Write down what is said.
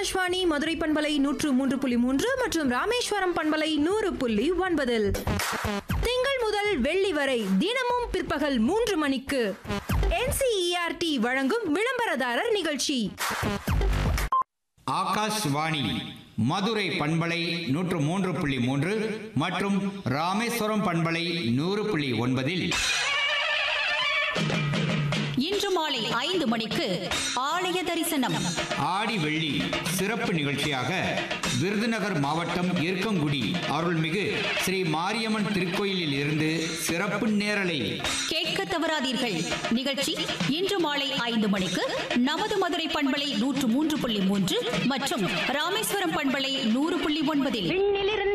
ஆகாஷ்வாணி மதுரை பண்பலை நூற்று மூன்று புள்ளி மூன்று மற்றும் ராமேஸ்வரம் பண்பலை நூறு புள்ளி ஒன்பதில் திங்கள் முதல் வெள்ளி வரை தினமும் பிற்பகல் மூன்று மணிக்கு என்சிஇஆர்டி வழங்கும் விளம்பரதாரர் நிகழ்ச்சி ஆகாஷ்வாணி மதுரை பண்பலை நூற்று மூன்று புள்ளி மூன்று மற்றும் ராமேஸ்வரம் பண்பலை நூறு புள்ளி ஒன்பதில் இன்று மாலை ஐந்து மணிக்கு ஆலய தரிசனம் ஆடி வெள்ளி சிறப்பு நிகழ்ச்சியாக விருதுநகர் மாவட்டம் இருக்கங்குடி அருள்மிகு ஸ்ரீ மாரியம்மன் திருக்கோயிலில் இருந்து சிறப்பு நேரலை கேட்க தவறாதீர்கள் நிகழ்ச்சி இன்று மாலை ஐந்து மணிக்கு நமது மதுரை பண்பலை நூற்று மூன்று புள்ளி மூன்று மற்றும் ராமேஸ்வரம் பண்பலை நூறு புள்ளி ஒன்பதில் விண்ணிலிருந்து